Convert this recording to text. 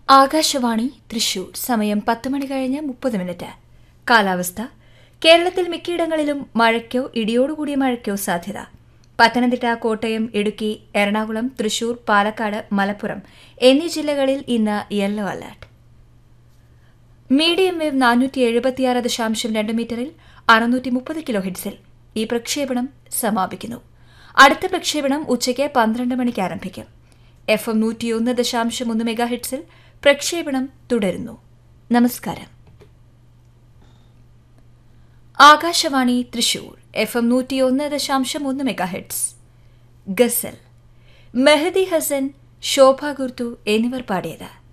ആകാശവാണി തൃശൂർ സമയം പത്ത് മണി കഴിഞ്ഞ് മുപ്പത് മിനിറ്റ് കാലാവസ്ഥ കേരളത്തിൽ മിക്കയിടങ്ങളിലും മഴയ്ക്കോ ഇടിയോടുകൂടിയ മഴയ്ക്കോ സാധ്യത പത്തനംതിട്ട കോട്ടയം ഇടുക്കി എറണാകുളം തൃശൂർ പാലക്കാട് മലപ്പുറം എന്നീ ജില്ലകളിൽ ഇന്ന് യെല്ലോ അലർട്ട് മീഡിയം വേവ് നാനൂറ്റി എഴുപത്തിയാറ് ദശാംശം രണ്ട് മീറ്ററിൽ അറുന്നൂറ്റി മുപ്പത് കിലോ ഹെഡ്സിൽ ഈ പ്രക്ഷേപണം സമാപിക്കുന്നു അടുത്ത പ്രക്ഷേപണം ഉച്ചയ്ക്ക് പന്ത്രണ്ട് മണിക്ക് ആരംഭിക്കും എഫ് എം നൂറ്റിയൊന്ന് ദശാംശം ഒന്ന് മെഗാ ഹെഡ്സിൽ പ്രക്ഷേപണം തുടരുന്നു നമസ്കാരം ആകാശവാണി തൃശൂർ എഫ് എം നൂറ്റിയൊന്ന് ദശാംശം ഒന്ന് മെഗാ ഹെഡ്സ് ഗസൽ മെഹദി ഹസൻ ശോഭ ഗുർതു എന്നിവർ പാടിയത്